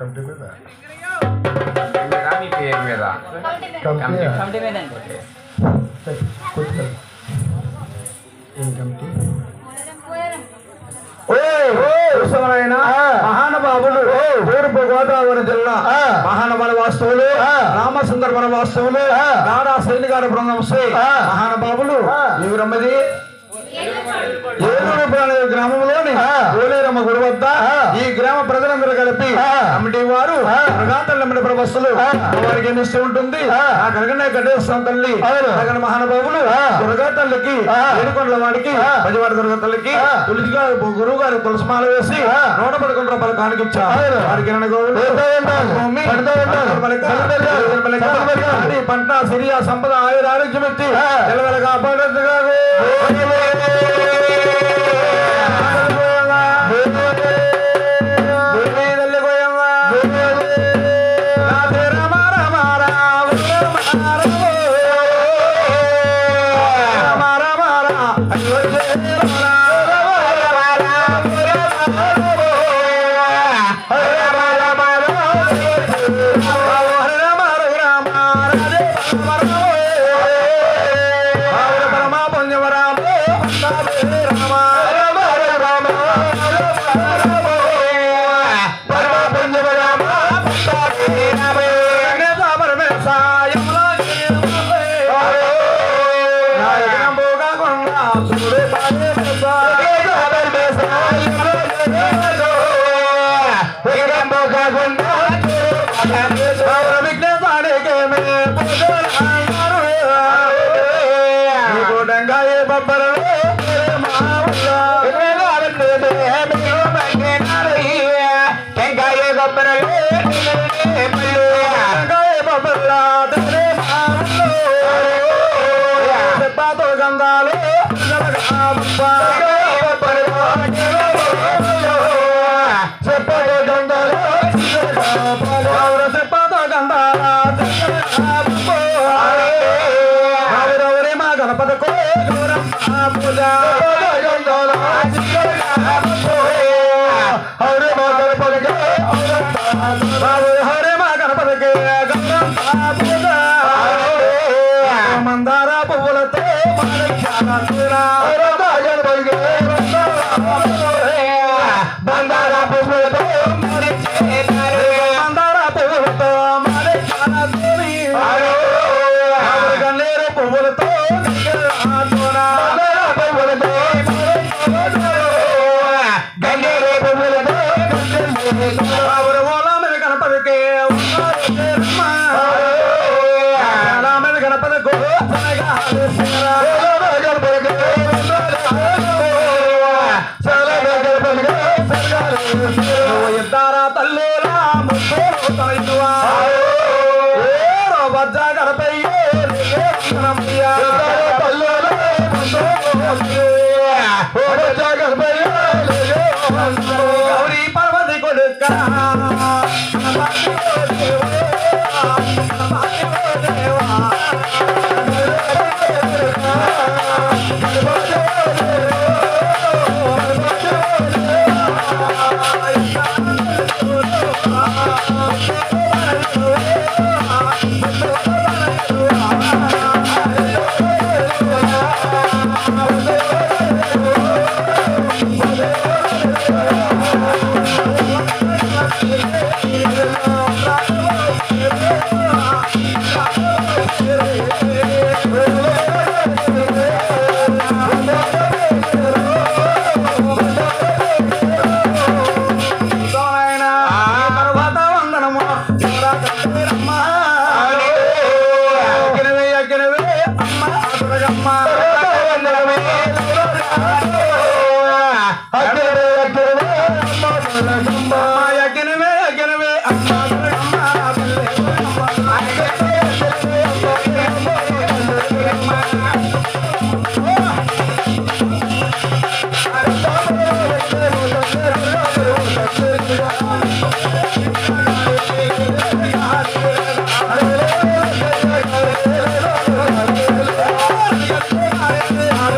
Committee మీద మీరా మీ పేరు మీద కమిటీ కమిటీ మీద అండి కూర్చో ఏం కమిటీ మహానుభావులు తూర్పు గోదావరి జిల్లా మహానవన వాస్తవులు రామసుందర వన వాస్తవులు నారా సైనికాల బృందం శ్రీ మహానుభావులు ఎవరమ్మది ఏలూరు ప్రాణ గ్రామంలోని ఓలేరమ్మ గుడి వద్ద ఈ గ్రామ ప్రజలందరూ కలిపి కమిటీ వారు ప్రగాతల్లమ్మడి ప్రభస్సులు వారికి ఎన్ని ఇష్టం ఉంటుంది ఆ కనకనే కట్టేస్తాం తల్లి కనకన మహానుభావులు దుర్గా తల్లికి ఏడుకొండల వాడికి పదివాడ దుర్గా తల్లికి తులసి గారు గురువు గారు తులసి మాల వేసి నూట పదకొండు రూపాయలు కానికిచ్చా వారికి ఎన్ని గోవులు? భూమి, అది పంట సిరియా సంపద ఆయుర ఆరోగ్యం ఇచ్చి నిలవెల కాపాడేట్టుగా గంధాలు చెప్పదు గంధాలు చెప్పదు గంధాలు మా గణపతకు పూజ హరే మా గణపతికి హరే మా గణపతికి పూజ మందార పువ్వులతో మందార పువ్వులతో మందార పువ్వులతో గన్నేరు పువ్వులతో గన్నేరు పువ్వులతో గణపతికి గణపతికి ఇద్దారా తల్లేరా వజ్జ గణపయ్య గౌరీ పర్వతి కొడుక తర్వాత వందనము అగ్గినవే అగ్గినవే అమ్మ అదురగమ్మ అగ్గినవే అగ్గినవే అమ్మ అదురగమ్మ అగ్గినవే అగ్గినవే అమ్మ అదురగమ్మ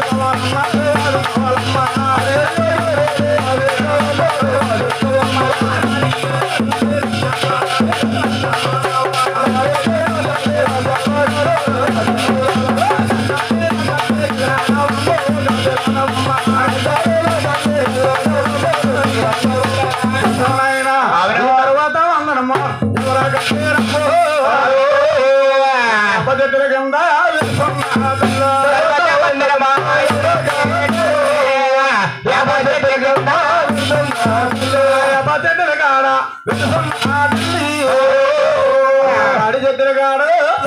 అమ్మ అడి చెట్టుల కాడ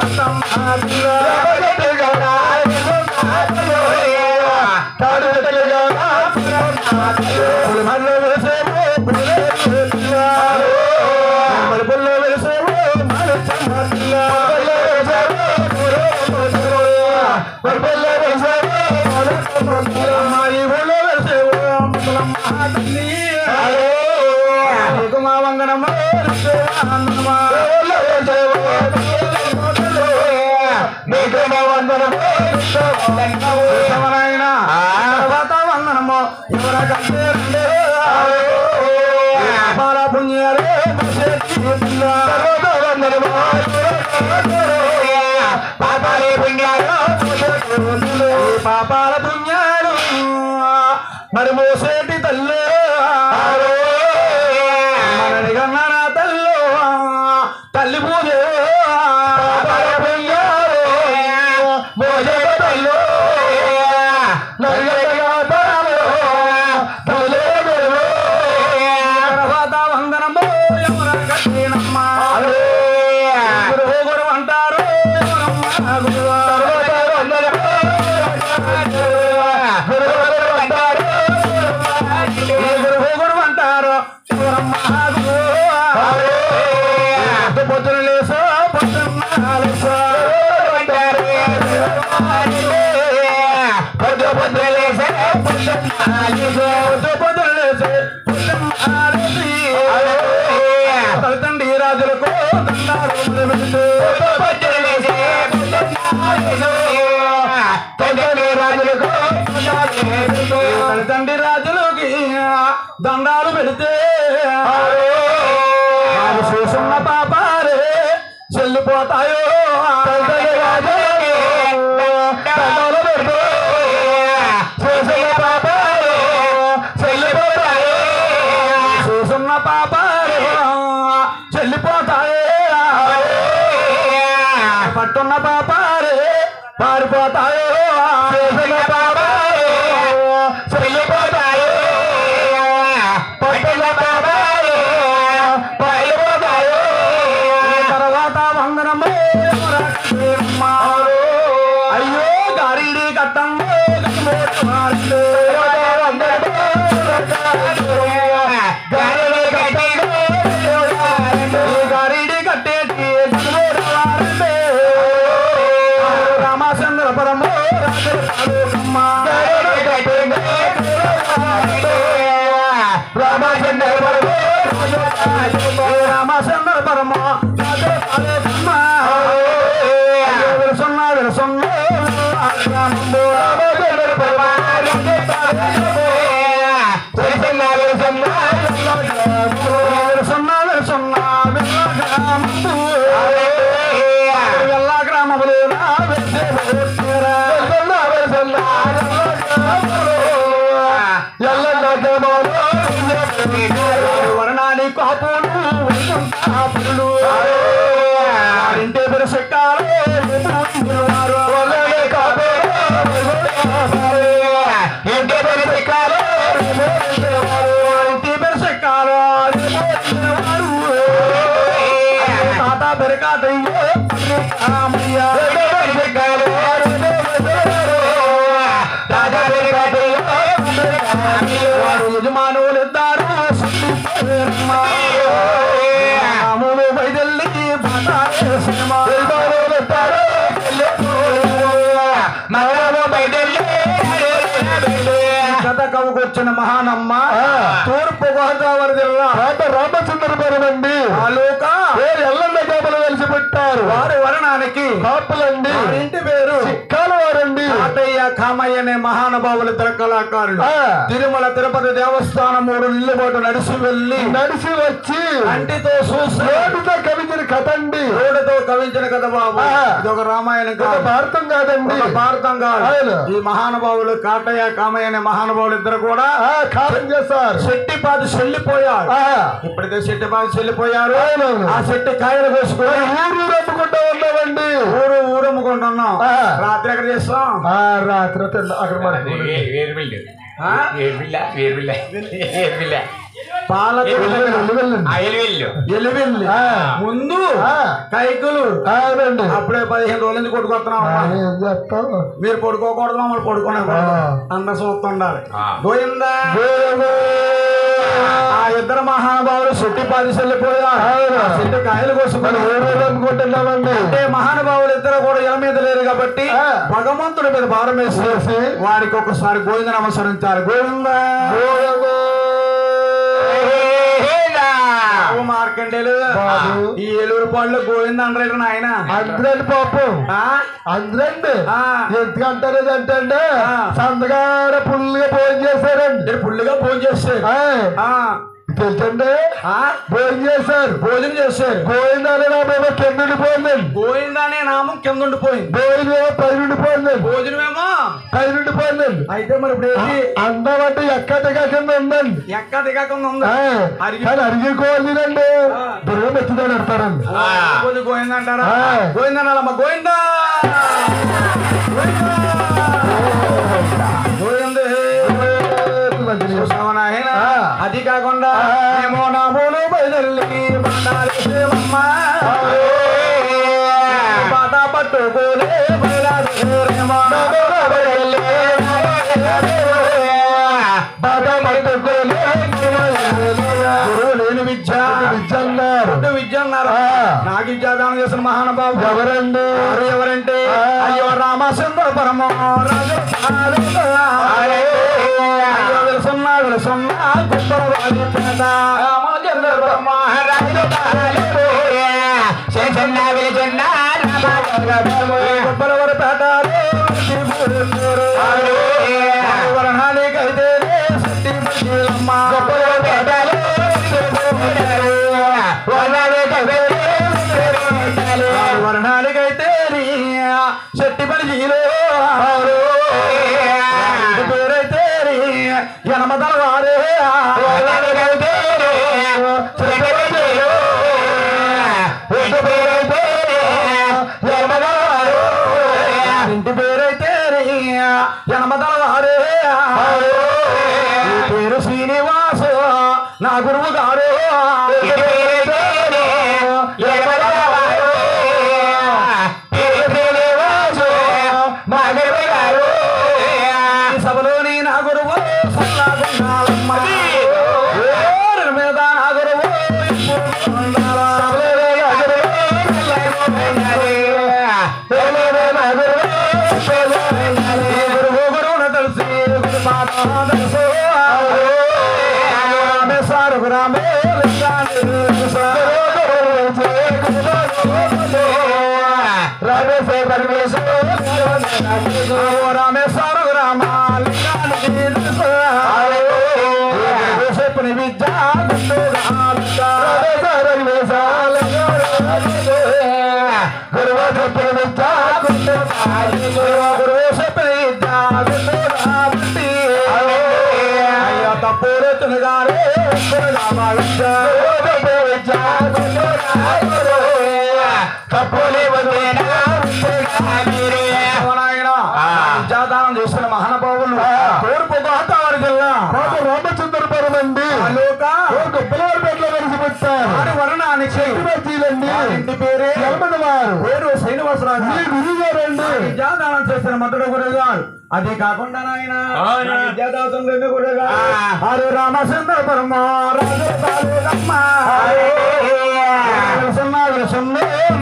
మా వంగనమ్మ తర్వాత వందనము ఎవరకంటే పాల పుణ్యాలు పాపాలే పుణ్యాలు పాపాల పుణ్యాలు మరి మోసేటి తల్లి మనని కన్నా నా తల్లు తల్లి పూజ మోసేటి తల్లు తర్వాత వందనము ఎవరమ్మా గురు అంటారు గురు అంటారు పొద్దున లేసో పొద్దున్న లేసో పొద్దు పొద్దున లేసే పొద్దు పొద్దున లేసే తండ్రి రాజులకు తండ్రి రాజులకి దండాలు పెడితే వాళ్ళు చూసున్న పాపాలే చెల్లిపోతాయో దండాలు పెడితే చూసున్న పాపాలే చెల్లిపోతాయో చూసున్న పాపాలు చెల్లిపోతాయే పట్టున్న పాపాలే పారిపోతాయో చేసిన పాపాలు చెల్లిపోతాయో పట్టున్న పాపాలు పారిపోతాయో తర్వాత వందనము అయ్యో గారిడి కట్టంలో గారిడి కట్టేటి రామచంద్రపురము రామచంద్రపురము రామచంద్రపురము విరసొన్న విరసొన్న విరసొన్న విరసొన్న వెళ్ళా గ్రామములు వర్ణాని కాపులు కాపులు ఇంటి పెరుసెక్కాలు ఇంటి పెరుసెక్కాలు ఇంటి పెరుసెక్కాలు తాత పెరకాటయ్యో రామయ్య యజమానులు ఇద్దరు రాములు బయదెల్లి సినిమా కథ కవుకొచ్చిన మహానమ్మ తూర్పు గోదావరి జిల్లా రామచంద్రపురం అండి ఆలోక ఎల్లండ చేపలు కలిసి పెట్టారు వారి వర్ణానికి కాపులండి ఇంటి పేరు చిక్కాల వారండి తాతయ్య కామయ్య అనే మహానుభావులు ఇద్దరు కళాకారులు తిరుమల తిరుపతి దేవస్థానం మూడు ఇల్లు పాటు నడిచి వెళ్ళి నడిచి వచ్చి అంటితో చూసి రోడ్డుతో కవించిన కథ అండి రోడ్డుతో కవించిన కథ బాబు ఇది ఒక రామాయణం కాదు భారతం కాదండి భారతం కాదు ఈ మహానుభావులు కాటయ్య కామయ్య అనే మహానుభావులు ఇద్దరు కూడా కాలం చేస్తారు శెట్టిపాది చెల్లిపోయారు ఇప్పటికే శెట్టిపాది చెల్లిపోయారు ఆ చెట్టు కాయలు కోసుకొని ఊరు రమ్ముకుంటా ఉన్నామండి ఊరు ఊరు అమ్ముకుంటున్నాం రాత్రి ఎక్కడ చేస్తాం రాత్రి అక్కడ వేరుపిల్ల ఆ? వేరుపిల్ల వేరుపిల్ల వేరుపిల్ల పాలకు వెళ్ళండి. ఆ ఎలివెల్లు ఎలివెల్లి ఆ. ముందు ఆ. కైకులు అవునండి అప్పుడే పదిహేను రోజుల నుంచి కొట్టుకొస్తున్నాం ఆ, అమ్మా. ఏం చేస్తావు మీరు పడుకోకూడదు మమ్మల్ని పడుకోకూడదు ఆ. అన్న చూస్తుండాలి ఆ. గోయిందా దేవుడు. ఆ ఇద్దరు మహానుభావులు సుట్టి పాదిసి వెళ్ళిపోయా అవును. చెట్టు కాయలు మనం కోసుకొని ఏ రోజు అనుకుంటున్నామండి అంటే మహానుభావులు ఇద్దరు కూడా ఇల మీద లేరు కాబట్టి ఆ. భగవంతుడి మీద భారం వేసి వేసి వారికి ఒకసారి గోవింద నమస్కరించారు గోవింద దేవుడు. ఓ మార్కండేలు బాబు. ఈ ఏలూరు పళ్ళు గోవింద అంటారు నాయన అందరండి పాపం ఆ? అందరండి ఆ. ఎందుకంటారు అంటే ఆ. సందగాడ పుల్లుగా భోజనం చేశారండి మీరు ఫుల్లుగా భోజనం చేస్తారు ఆయ్, ఆ. తెలుసండి ఆ? భోజనం చేశారు భోజనం చేస్తారు గోవిందాలు నా మేము కింద ఉండిపోయిందండి గోవింద అనే నామం కింద ఉండిపోయింది భోజనం పై ఉండిపోయిందండి భోజనమేమో పై ఉండిపోయిందండి అయితే మరి ఇప్పుడు ఏంటి అందం అంటే ఎక్కడిగా కింద ఉందండి ఎక్క దిగకుండా ఉంది ఆయ్, అరిగి- కానీ అరిగిపోవాలండి ఆ. దుర్గం ఎత్తుదని అంటారండి పోతే గోవింద అంటారా ఆ. గోవింద అనాలమ్మ గోవింద గోవింద చూసావా నాయనా? ఆ. అది కాకుండా ఆ. ఏమో నా మూలు బయలుదేరి బండారేసేమమ్మ. బాధ పట్టుకోలే బయలుదేరేమో. గురువు లేని విద్య విద్యన్నారు గుడ్డు విద్య అన్నారు ఆ. నాకు విద్యాదానం చేసిన మహానుభావు ఎవరండి వారు ఎవరంటే ఆ. అయ్యో రామచంద్ర పరమ అయ్యో వెలుసున్నా వెలుసున్నా గుబ్బల వారి పేద రామచంద్ర పరమ గుబ్బల వారి పేద వరణానికైతే సత్తి పట్టిలమ్మ వర్ణానికైతే శెట్టి పనిలో పేరైతే ఎనమదల వారే ఇంటి పేరైతే ఎనమదల వారే ఈ పేరు శ్రీనివాసు నా గురువు గారు ఈ సభలోని నా గురువు సల్లాగున్నాలమ్మ. ఓరి మీద నా గురువు ఇప్పుడు ఉండాలా. ఈ గురువు గురువును తెలిసి గురు మాట తెలుసు. రామే సారు రామే లింగాన్ని తెలుసు. రామేశ్వర పరమేశ్వర రామేశ్వర రామ లింగాన్ని తెలుసు. చెప్పిన విద్య గురువు చెప్పిన విద్య గురువు చెప్పిన విద్య అయ్యో తప్పుడు తునగారే విద్యాదానం చేసిన మహానుభావులు తూర్పు గోదావరి జిల్లా రామచంద్రపురం అండి తాలూక గొప్పవారిపేటలో కలిసి పెట్టారు వారి వర్ణానికి శ్రీమతిలండి వారి ఇంటి పేరే ఎలమది వారు పేరు శ్రీనివాసరాజు మీ గురువు గారండి విద్యాదానం చేసిన మొదటి గురుగారు అదే కాకుండా నాయన అవునా? విద్యాదాసం రెండు గురుగారు ఆ. హరి రామచంద్ర పరమ రాజు తాలూకమ్మ సున్నా సున్నా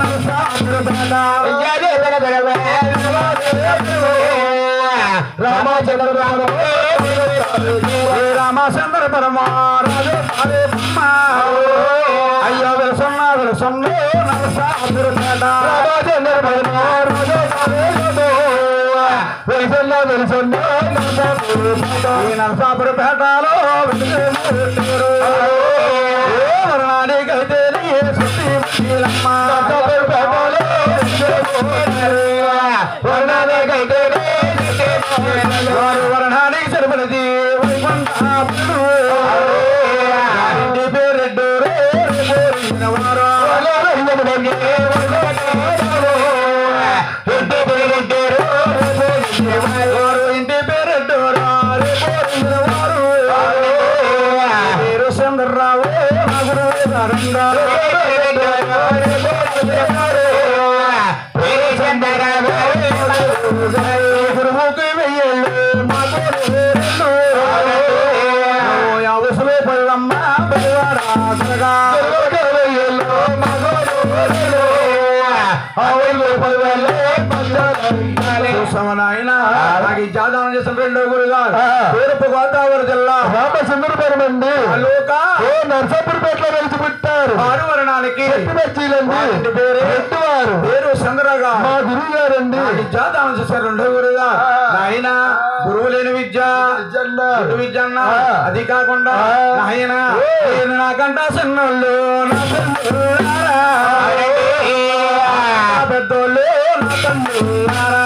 రామచంద్ర రామచంద్ర పరమ రాజు తాలూకమ్మ అయ్యో వెలుసున్నా వెలుసున్నా నరసాదురు రామచంద్ర పరమ రాజు నరసాపుర పేటలో వర్ణానికైతే వర్ణానికి సరిపడది పేరెడ్డు ఇంటి పేరెడ్డు వారు రావు నా గురువు గారు గురువుకి వెయ్యేళ్ళు మా గురువు అవసరం పల్లమ్మ పరివారా నాయన నాకు ఈ జాతరం చేసిన రెండో గురు గారు తూర్పు గోదావరి జిల్లా రామచంద్రపురం అండి అలోక ఓ నర్సాపురపేటలో కలిసి పుట్టారు ఆరువరణానికి మచ్చిలండి ఇంటి పేరు రెడ్డివారు పేరు చంద్రగా మా గురువు గారండి జాతరం చేసిన రెండో గురుగా నాయన గురువు లేని విద్య గురు విద్య అన్న అది కాకుండా నాయన నేను నాకంట చిన్నోళ్ళు నా పెద్దోళ్ళారా. నా పెద్దోళ్ళు నా తమ్ముళ్ళారా.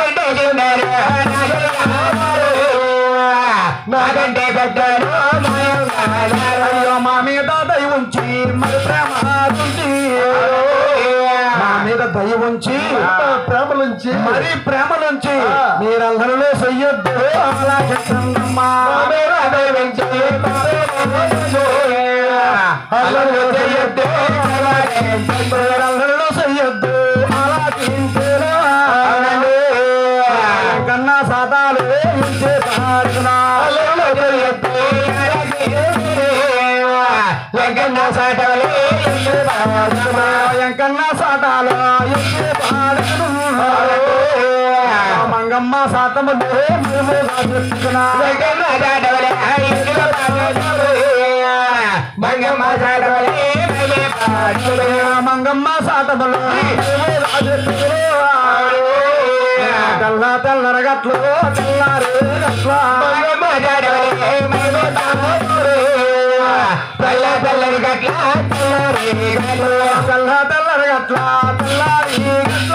నాకంటే పెద్దలు అయ్యో మా మీద దయ ఉంచి మరి ప్రేమ ఉంచి మా మీద దయ ఉంచి ప్రేమ నుంచి మరి ప్రేమ నుంచి మీరందరిలో చెయ్యొద్దు అలా చెప్తుందమ్మా అల్లరిలో చెయ్యొద్దు మీరందరిలో చెయ్యొద్దు అలా తింటున్నా కన్నా సాతాలు ఇంచే పాడుతున్నా అల్లరిలో చెయ్యొద్దు వెంకన్న సాటవలే ఎంకన్నా సాటాలు ఇంచే పాడుతున్నా మంగమ్మ సాతములు మేము చెప్తున్నా వెంకన్న సాటవలే ఇంటిలో పాడవలే మంగమ్మ సాటవలే మళ్ళీ పాడవలే మంగమ్మ సాతములు తెల్ల తెల్లరగట్లు తెల్లారు గట్ల మంగమ్మ సాటవలే మళ్ళీ పాడవలే పల్ల పల్లని గట్ల తెల్లరి గట్ల తెల్ల తెల్లరగట్ల తెల్లారి గట్ల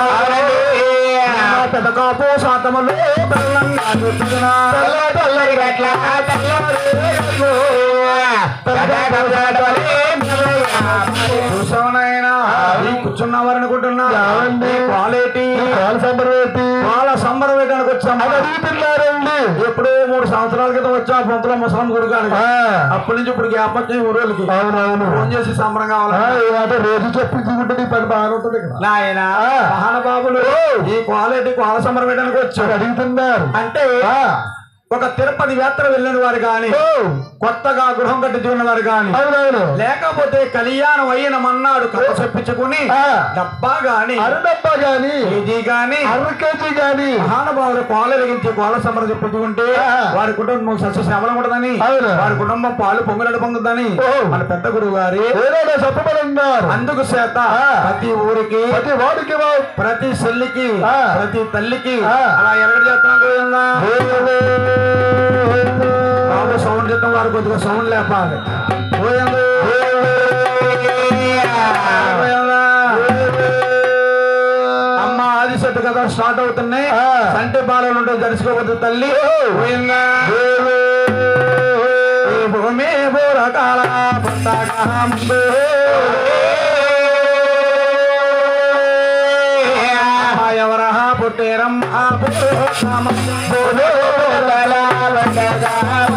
పెద్ద కాపు శాతములు తెల్లంగా చూస్తున్నా తెల్ల తెల్లరి గట్ల తెల్లరి గట్లు పెద్ద కవసాటవలే చూసావనైనా ఈ కూర్చున్న వారు అనుకుంటున్నా ఏమండి? క్వాలిటీ కాలు సంబరవేటి వాళ్ళ సంబరం వేయడానికి వచ్చాం అడుగుతున్నారండి ఎప్పుడో మూడు సంవత్సరాల క్రితం వచ్చా పొంతుల ముసలం గుడికానికి ఆ, అప్పటి నుంచి ఇప్పుడు గ్యాప్ వచ్చాయి ఊరోళ్ళకి అవునవును ఫోన్ చేసి సంబరం ఆ, కావాలి అంటే రోజు చెప్పించుకుంటే నీ పని బాగా ఉంటుంది ఇక్కడ నాయన మహానుభావులు ఈ క్వాలిటీ వాళ్ళ సంబరం వేయడానికి వచ్చాడు అడుగుతున్నారు అంటే ఆ, ఒక తిరుపతి యాత్ర వెళ్ళిన వారు గాని ఓ, కొత్తగా గృహం కట్టించుకున్న వారు గాని అవునవును లేకపోతే కళ్యాణం అయిన మన్నాడు కథ చెప్పించుకుని ఆ. డబ్బా గాని అరడబ్బ గాని కేజీ గాని అర కేజీ గాని మహానుభావులు పాలు వెలిగించి పాల సంబరం చెప్పించుకుంటే ఆ. వారి కుటుంబం సస్యశ్యామలం ఉంటుందని అవును. వారి కుటుంబం పాలు పొంగులడు పొంగుతుందని ఓ. మన పెద్ద గురువు గారి ఏదైనా చెప్పబడున్నారు అందుకు చేత ఆ. ప్రతి ఊరికి ప్రతి వాడికి వా- ప్రతి చెల్లికి ఆ. ప్రతి తల్లికి ఆ. అలా ఎవరు చేస్తున్నాం గోవిందా? బాబు సౌండ్ చేస్తాం వారు కొద్దిగా సౌండ్ లేపాలి గోవిందా? గోవిందా? అమ్మ ఆదిశక్తి కదా స్టార్ట్ అవుతున్నాయి ఆ. సంటి బాలలు ఉంటే జరుచుకోవద్దు తల్లి గోవిందా? ఈ భూమి బోరకాల పుట్టకాంబు. అమ్మ ఎవరహా పుట్టేరమ్మ పుట్టుకామ. బోలో బోలలా వండగా